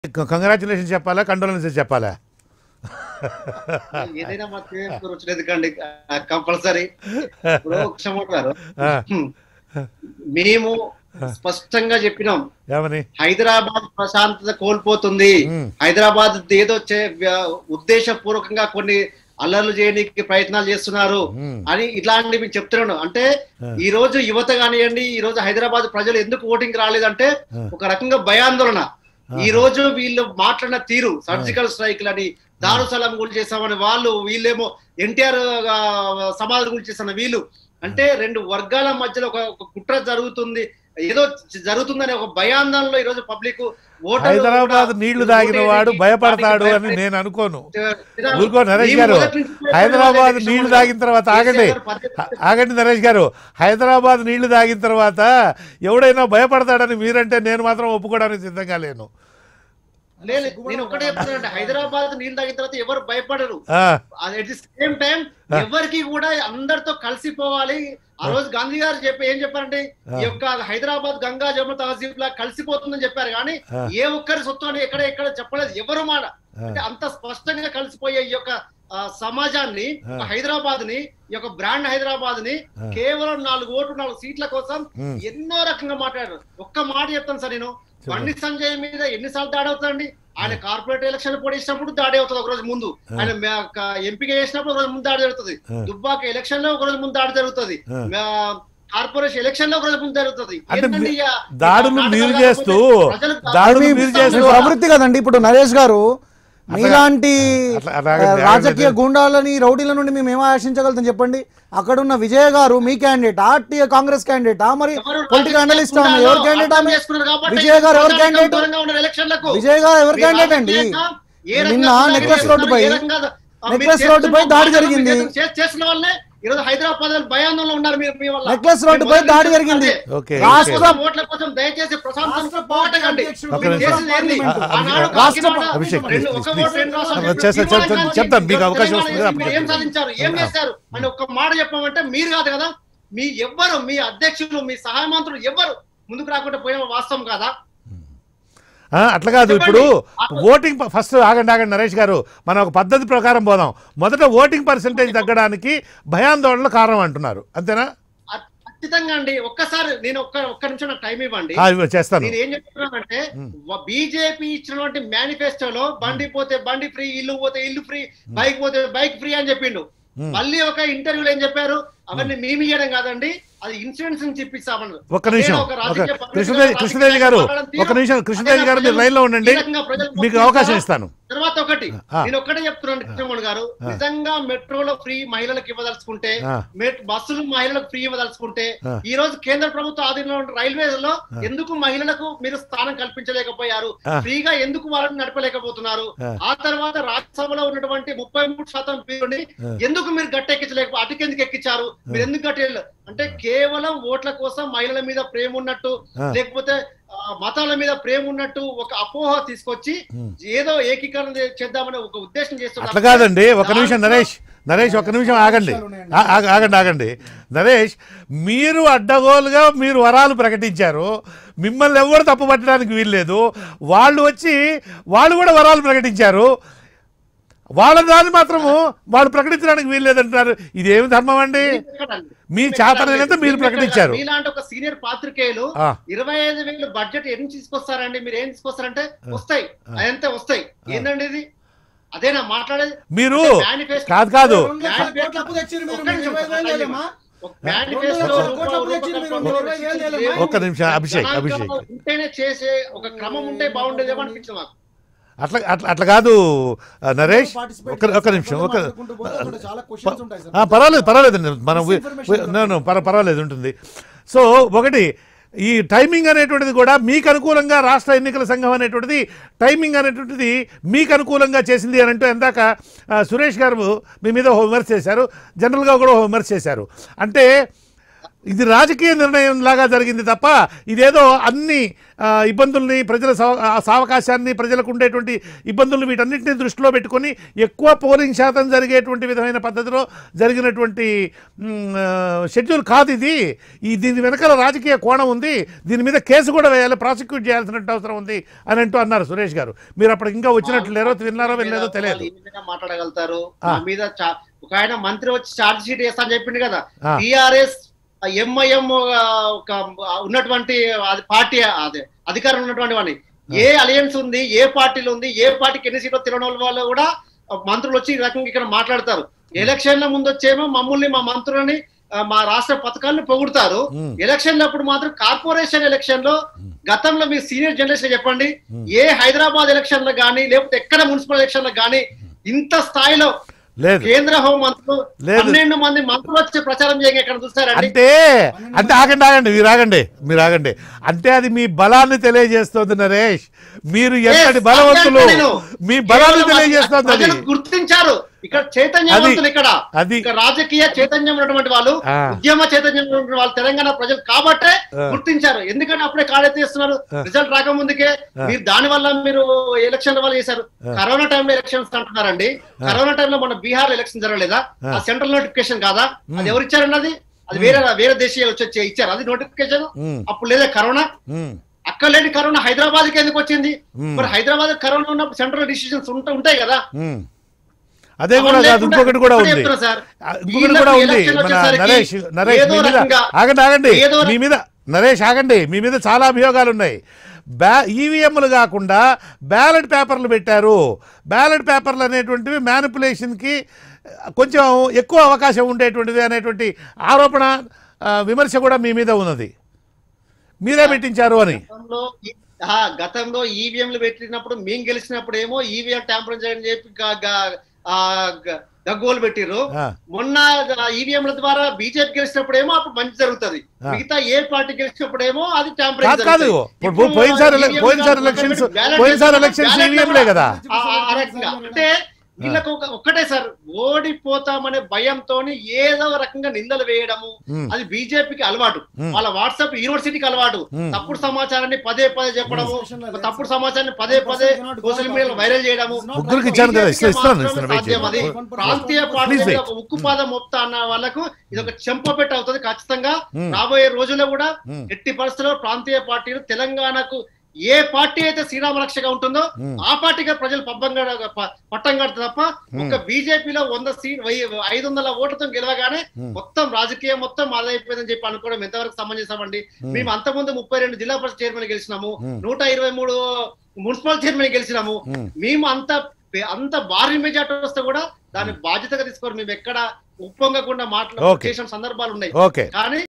Congratulation చెప్పాలా condolences చెప్పాలా ఏదైనా మా తీర్పు వచ్చినది కండి కంపల్సరీ ఇప్పుడు క్షమంటారు ఆ, మేము స్పష్టంగా చెప్పినాం ఏమని హైదరాబాద్ ప్రశాంతత కోల్పోతుంది మ్మ్. హైదరాబాద్ ఏదో చే- వ్య- ఉద్దేశపూర్వకంగా కొన్ని అల్లర్లు చేయడానికి ప్రయత్నాలు చేస్తున్నారు మ్మ్. అని ఇట్లాంటివి మేము చెప్తున్నాను అంటే ఆ. ఈ రోజు యువత కానివ్వండి ఈ రోజు హైదరాబాద్ ప్రజలు ఎందుకు ఓటింగ్ రాలేదంటే ఆ. ఒక రకంగా భయాందోళన ఆ. ఈ రోజు వీళ్ళు మాట్లాడిన తీరు సర్జికల్ స్ట్రైక్ లని దారుసలం గురి చేస్తామని వాళ్ళు వీళ్ళేమో ఎన్టీఆర్ సమాధుల గురించి చేస్తున్న వీళ్ళు అంటే రెండు వర్గాల మధ్యలో ఒక ఒక కుట్ర జరుగుతుంది ఏదో జ- జరుగుతుందనే ఒక భయాందోళనలో ఈ రోజు పబ్లిక్ హైదరాబాద్ నీళ్లు తాగిన వాడు భయపడతాడు అని నేను అనుకోను ఊరుకో నరేష్ గారు హైదరాబాద్ నీళ్లు తాగిన తర్వాత ఆగండి ఆ- ఆగండి నరేష్ గారు హైదరాబాద్ నీళ్లు తాగిన తర్వాత ఎవడైనా భయపడతాడని మీరంటే నేను మాత్రం ఒప్పుకోవడానికి సిద్ధంగా లేను లేదు నేను ఒకటే చెప్తున్నానంటే హైదరాబాద్ నీళ్ళు తాగిన తర్వాత ఎవరు భయపడరు ఆ, అట్ ది సేమ్ టైం ఎవరికి కూడా అందరితో కలిసిపోవాలి ఆ రోజు గాంధీ గారు చెప్పి ఏం చెప్పారంటే ఈ యొక్క హైదరాబాద్ గంగా జమున తహసీబ్ లా కలిసిపోతుందని చెప్పారు కానీ ఆ. ఏ ఒక్కరి సొత్తు అని ఎక్కడ ఎక్కడ చెప్పలేదు ఎవరు మాట అంటే అంత స్పష్టంగా కలిసిపోయే ఈ యొక్క ఆ, సమాజాన్ని ఒక హైదరాబాద్ ని ఈ యొక్క బ్రాండ్ హైదరాబాద్ ని కేవలం నాలుగు ఓట్లు నాలుగు సీట్ల కోసం ఉమ్. ఎన్నో రకంగా మాట్లాడారు ఒక్క మాట చెప్తాను సార్ నేను బండి సంజయ్ మీద ఎన్నిసార్లు దాడి అవుతుందండి ఆయన కార్పొరేట్ ఎలక్షన్ పొడిచినప్పుడు దాడి అవుతుంది ఒక రోజు ముందు ఆయన మే- క- ఎంపిక చేసినప్పుడు ఒక రోజు ముందు దాడి జరుగుతుంది దుబ్బాక ఎలక్షన్ లో ఒక రోజు ముందు దాడి జరుగుతుంది మే- కార్పొరేషన్ ఎలక్షన్ లో ఒక రోజు ముందు జరుగుతుంది అంటే ఏంటండి మీ- ఇక దాడులు నాటకాలు మీరు కాకపోతే చేస్తూ ప్రజలకు దాడులు అర్థం మీరు ఇస్తాం చేస్తూ మీ కదా. ప్రవృత్తి కదండి ఇప్పుడు నరేష్ గారు మీలాంటి అట్లా- అట్లా ఆ, ఆగండి, రాజకీయ ఆగండి. గుండాలని రౌడీల నుండి మేము ఏం ఆశించగలుగుతాం చెప్పండి అక్కడ ఉన్న విజయ్ గారు మీ క్యాండిడేట్ ఆర్టీ కాంగ్రెస్ క్యాండిడేట్ మరి ఎవరు పొలిటికల్ అనలిస్ట్ ఆమె రాజకీయ ఎవరు క్యాండిడేట్ అర్థం ఆమె చేసుకున్నారు కాబట్టి విజయ్ గారు ఎవరు ప్రజలకు క్యాండిడేట్ దూరంగా ఉన్నారు ఎలక్షన్లకు. విజయ్ గారు ఎవరు మీరు క్యాండిడేట్ అండి రాజకీయంగా ఏ రకంగా నిన్న దాడి నెక్లెస్ చేస్తున్నారు, రోడ్డుపై ఏ రకంగా దా- ఆ, మీరు నెక్లెస్ చేస్తున్న రోడ్డుపై దాడి మాటలు జరిగింది. మీరు చేసి- చేసిన వాళ్ళే ఈరోజు హైదరాబాద్ భయాందోళనలో ఉన్నారు మీరు మీ వల్ల నెక్లెస్ రోడ్డుపై మీరు దాడి జరిగింది ఓకే, రాష్ట్ర రాష్ట్ర ఓట్ల కోసం దయచేసి ప్రశాంతంగా పోవటండి అధ్యక్షుడు ఒక మీరు నిమిషం. చేసేది ఏంది? ఆ, ఆ, ఆనాడు రాష్ట్ర కాకినాడ అభిషేక్, రెండు ప్లీజ్, ఒక ప్లీజ్, ఓటు రెండు రాష్ట్రాలు ప్లీజ్. చేస్తా, తీర్మానం చెప్తాను, కానీ చెప్తాను, మీకు అవకాశం తెలంగాణ వస్తుంది, మీరు అప్పుడు ఏం సాధించారు ఏం చేశారు అని ఒక్క మాట చెప్పమంటే మీరు కాదు కదా మీ ఎవ్వరు మీ అధ్యక్షులు మీ సహాయ మంత్రులు ఎవ్వరు ముందుకు రాకుండా పోయిన వాస్తవం కాదా ఆ, అట్లా కాదు ఇప్పుడు చెప్పండి. ఓటింగ్ ప- ఫస్ట్ ఆగండి ఆగండి నరేష్ గారు మనం ఒక పద్ధతి ప్రకారం పోదాం మొదట ఓటింగ్ పర్సంటేజ్ తగ్గడానికి భయాందోళనలు కారణం అంటున్నారు అంతేనా అ- ఖచ్చితంగా అండి ఒక్కసారి నేను ఒక్క ఒక్క నిమిషం నాకు టైం ఇవ్వండి ఆ, ఇవ్వ- చేస్తాను నేను ఏం చెప్తున్నానంటే బీజేపీ ఇచ్చినటువంటి మేనిఫెస్టోలో బండి పోతే బండి ఫ్రీ ఇల్లు పోతే ఇల్లు ఫ్రీ బైక్ పోతే బైక్ ఫ్రీ అని చెప్పిండు మళ్ళీ ఒక ఇంటర్వ్యూలో ఏం చెప్పారు అవన్నీ మేము ఇయ్యడం కాదండి అది ఇన్సూరెన్స్ నుంచి ఇప్పిస్తామన్నారు ఒక్క నిమిషం నేను ఒక ఒక రాజకీయ పక్షంగా కృష్ణదేవి రాజకీయ కృష్ణదేవి గారు మాట్లాడడం తీరు. ఒక నిమిషం కృష్ణదేవి అదే గారు మీరు ప్రజలు- లైన్ లో ఉండండి ఈ రకంగా ప్రజలు మీకు మొత్తం అవకాశం కూడా- ఇస్తాను తర్వాత ఒకటి ఆ. నేను ఒక్కటే చెప్తున్నాను కృష్ణమోహన్ గారు నిజంగా మెట్రోలో ఫ్రీ మహిళలకు ఇవ్వదలుచుకుంటే ఆ. మెట్- బస్సులు మహిళలకు ఫ్రీ ఇవ్వదలుచుకుంటే ఆ. ఈ రోజు కేంద్ర ప్రభుత్వ ఆధీనంలో ఉన్న రైల్వేస్ లో ఎందుకు మహిళలకు మీరు స్థానం కల్పించలేకపోయారు ఆ. ఫ్రీగా ఎందుకు వాళ్ళని నడపలేకపోతున్నారు ఆ. ఆ తర్వాత రాజ్యసభలో ఉన్నటువంటి ముప్పై మూడు శాతం పీరుని ఎందుకు మీరు గట్టెక్కించలేక అటుకెందుకు ఎక్కించారు మీరు ఎందుకు గట్టి అంటే కేవలం ఓట్ల కోసం మహిళల మీద ప్రేమ ఉన్నట్టు ఆ. లేకపోతే ఆ, మతాల మీద ప్రేమ ఉన్నట్టు ఒక అపోహ తీసుకొచ్చి ఏదో ఏకీకరణ చే- చేద్దామనే ఒక ఉద్దేశం చేస్తున్నారు అట్లా కాదండి ఒక నిమిషం నరేష్ నరేష్ ఒక నిమిషం ఆగండి ఆ- ఆగ- ఆగండి ఆగండి నరేష్ మీరు అడ్డగోలుగా మీరు వరాలు ప్రకటించారు మిమ్మల్ని ఎవరు తప్పు పట్టడానికి వీల్లేదు వాళ్ళు వచ్చి వాళ్ళు కూడా వరాలు ప్రకటించారు వాళ్ళ దాన్ని మాత్రము వాళ్ళు ప్రకటించడానికి వీల్లేదంటున్నారు ఇదేమి ధర్మం అండి మీ చేతనైనంత మీరు ప్రకటించారు మీలాంటి ఒక సీనియర్ పాత్రికేయులు ఆ. ఇరవై ఐదు వేలు బడ్జెట్ ఎన్ని తీసుకొస్తారండి మీరు ఏం తీసుకొస్తారంటే వస్తాయి అదంతా వస్తాయి ఏందండి ఇది అదేనా మాట్లాడేది మీరు అంటే manifesto- కాదు కాదు రెండు లక్షల కోట్ల అప్పు తెచ్చిర్రు మీరు, ఒక్క నిమిషం, ఇరవై ఐదు వేలు ఏమా? ఒక manifesto రెండు లక్షల రూప- కోట్ల అప్పు తెచ్చిర్రు మీరు, రూపకల్పన ఇరవై ఐదు వేలు ఏమా? ఒక్క నిమిషం, అభిషేక్, జనాంగం అభిషేక్. ఉంటేనే చేసే ఒక క్రమం ఉంటే బాగుండేదేమో అనిపించింది మాకు అట్లా అట్లా అట్లా కాదు ఆ, నరేష్ Participate ఒక ఒక నిమిషం ఒక మాట్లాడుకుంటూ పోతే అక్కడ చాలా questions ఉంటాయి సార్. ఆ, పర్వాలేదు పర్వాలేదు మనం Misinformation నేను పర్వాలేదు ఉంటుంది సో ఒకటి ఈ టైమింగ్ అనేటువంటిది కూడా మీకు అనుకూలంగా రాష్ట్ర ఎన్నికల సంఘం అనేటువంటిది టైమింగ్ అనేటువంటిది మీకు అనుకూలంగా చేసింది అని అంటూ ఎందాక ఆ, సురేష్ గారు మీ మీద ఒక విమర్శ చేశారు జనరల్గా కూడా ఒక విమర్శ చేశారు అంటే ఇది రాజకీయ నిర్ణయం లాగా జరిగింది తప్ప ఇదేదో అన్ని ఆ, ఇబ్బందుల్ని ప్రజల సవ- ఆ, సావకాశాన్ని ప్రజలకు ఉండేటువంటి ఇబ్బందుల్ని వీటన్నిటిని దృష్టిలో పెట్టుకొని ఎక్కువ పోలింగ్ శాతం జరిగేటువంటి విధమైన పద్ధతిలో జరిగినటువంటి మ్, ఆ, షెడ్యూల్ కాదు ఇది ఈ దీని వెనకాల రాజకీయ కోణం ఉంది దీని మీద కేసు కూడా వేయాలి ప్రాసిక్యూట్ చేయాల్సినట్టు అవసరం ఉంది అని అంటూ అన్నారు సురేష్ గారు మీరు అప్పటికి ఇంకా వచ్చినట్లు లేరో విన్నారో వినలేదో తెలియదు వాళ్ళు ఈ విధంగా మాట్లాడగలుగుతారు ఆ. మా మీద చా- ఒక ఆయన మంత్రి వచ్చి ఛార్జ్ షీట్ వేస్తా అని చెప్పింది కదా ఆ. టిఆర్ఎస్ ఎంఐఎం ఒక ఉన్నటువంటి అది పార్టీ అదే అధికారం ఉన్నటువంటి వాడిని ఏ అలయన్స్ ఉంది ఏ పార్టీలు ఉంది ఏ పార్టీకి ఎన్ని సీట్లు తిరగడం వాళ్ళు కూడా మంత్రులు వచ్చి ఈ రకంగా ఇక్కడ మాట్లాడతారు ఎలక్షన్ల ముందు వచ్చేమో మమ్మల్ని మా మంత్రులని ఆ, మా రాష్ట్ర పథకాలను పొగుడుతారు మ్. ఎలక్షన్ల అప్పుడు మాత్రం కార్పొరేషన్ ఎలక్షన్ లో గతంలో మీ సీనియర్ జనరేషన్ చెప్పండి ఏ హైదరాబాద్ ఎలక్షన్ లో కానీ లేకపోతే ఎక్కడ మున్సిపల్ ఎలక్షన్ లో కానీ ఇంత స్థాయిలో లేదు కేంద్ర హోం మంత్రులు లేదు. పన్నెండు మంది మంత్రులు వచ్చి ప్రచారం చేయగా ఎక్కడ చూస్తారండి అంటే అంటే ఆగండి ఆగండి మీరు ఆగండి మీరు ఆగండి అంటే అది మీ బలాన్ని తెలియజేస్తోంది నరేష్ మీరు ఎంతటి Yes, బలవంతులు అదే నేను. మీ బలాన్ని కేవలం తెలియజేస్తోంది అది ప్రజలు గుర్తించారు ఇక్కడ చైతన్యవంతులు ఇక్కడ అది. ఇక్కడ రాజకీయ చైతన్యం ఉన్నటువంటి వాళ్ళు ఆ. ఉద్యమ చైతన్యం ఉన్నటువంటి వాళ్ళు తెలంగాణ ప్రజలు కాబట్టే ఆ. గుర్తించారు ఎందుకంటే అప్పుడే కాడెత్తేస్తున్నారు రిజల్ట్ రాకముందుకే మీరు దాని వల్ల మీరు ఎలక్షన్ వల్ల చేశారు కరోనా టైంలో ఎలక్షన్స్ అంటున్నారండి కరోనా టైంలో మన బీహార్ ఎలక్షన్ జరగలేదా ఆ సెంట్రల్ నోటిఫికేషన్ కాదా అది ఎవరు ఇచ్చారండి అది అది వేరే వేరే దేశీయ వచ్చి వచ్చి ఇచ్చారు అది నోటిఫికేషన్ ఉమ్, అప్పుడు లేదా కరోనా ఉమ్, అక్కడ లేని కరోనా హైదరాబాద్ కి ఎందుకు వచ్చింది Hmm. మరి హైదరాబాద్ కరోనా ఉన్నప్పుడు సెంట్రల్ డిసిషన్స్ ఉంటాయి కదా ఉమ్. అదే కూడా అవన్నీ కాదు లేకుండా ఇంకొకటి కూడా ఒకటే ఉంది చెప్తున్నా సార్. ఆ, ఇంకొకటి వీళ్ళకి కూడా ఉంది ఎలక్షన్ మన వచ్చేసరికి నరేష్ నరేష్ ఏదో మీ మీద రకంగా- ఆగండి ఆగండి ఏదో మీ మీద నరేష్ ఆగండి మీ మీద చాలా అభియోగాలు ఉన్నాయి బ్యా ఈవీఎంలు కాకుండా బ్యాలెట్ పేపర్లు పెట్టారు బ్యాలెట్ పేపర్లు అనేటువంటివి మ్యానిపులేషన్కి కొంచెం ఎక్కువ అవకాశం ఉండేటువంటిది అనేటువంటి ఆరోపణ ఆ, విమర్శ కూడా మీ మీద ఉన్నది మీరే పెట్టించారు అని గతంలో ఈ- ఆ, గతంలో ఈవీఎంలు పెట్టినప్పుడు మేము గెలిచినప్పుడు ఏమో ఈవీఎం ట్యాంపరింగ్ చేయని చెప్పి గ- గ- ఆ, గ- గగ్గోలు పెట్టిర్రు ఆ, మొన్న ఈవీఎంల ద్వారా బీజేపీ గెలిచినప్పుడు ఏమో అప్పుడు మంచి జరుగుతుంది ఆ. మిగతా ఏ పార్టీ గెలిచినప్పుడు ఏమో అది కాదు ట్యాంపరింగ్ కాదు ఇప్పుడు పోయినసారి ఎల- పోయినసారి ఎలక్షన్స్ పోయినసారి ఎలక్షన్స్ ఈవీఎంలే కదా ఆ- ఆ- ఆ రకంగా. అంటే వీళ్ళకు ఒక ఒక్కటే సార్ ఓడిపోతామనే భయంతో ఏదో రకంగా నిందలు వేయడము ఉమ్, అది బీజేపీకి అలవాటు ఉమ్. వాళ్ళ వాట్సాప్ యూనివర్సిటీకి అలవాటు ఉమ్. తప్పుడు సమాచారాన్ని పదే పదే చెప్పడము తప్పుడు సమాచారాన్ని పదే పదే సోషల్ మీడియాలో వైరల్ చేయడము ముగ్గురికి ఇచ్చాను కదా, ఇస్తా- ఇస్తాను, ఇస్తాను, వెయిట్ సాధ్యం అది. చేయండి. ప్రాంతీయ పార్టీ Please wait. ఒక ఉక్కు పాదం మోపుతా అన్న వాళ్ళకు ఇది ఒక చెంపపెట్టు అవుతుంది ఖచ్చితంగా ఉమ్. రాబోయే రోజుల్లో కూడా ఉమ్. ఎట్టి పరిస్థితుల్లో ప్రాంతీయ పార్టీలు తెలంగాణకు ఏ పార్టీ అయితే శ్రీరామ రక్షగా ఉంటుందో ఉమ్. ఆ పార్టీగా ప్రజలు పబ్బం ప- పట్టం కడతారు తప్ప ఒక బీజేపీలో వంద సీట్ ఐదు వందల ఓట్లతో గెలవగానే ఉమ్. మొత్తం రాజకీయం మొత్తం మాదైపోయిందని చెప్పి అనుకోవడం ఎంతవరకు సమంజసమండి మేము అంతకుముందు ముప్పై రెండు జిల్లా పరిషత్ చైర్మన్ గెలిచినాము ఉమ్. నూట ఇరవై మూడు మున్సిపల్ చైర్మన్ గెలిచినాము ఉమ్. మేము అంత పే- అంత భారీ మెజార్టీ వస్తే కూడా దాన్ని బాధ్యతగా తీసుకోరు మేము ఎక్కడ ఉప్పొంగకుండా మాట్లాడు Okay. చేసిన సందర్భాలు ఉన్నాయి ఓకే కానీ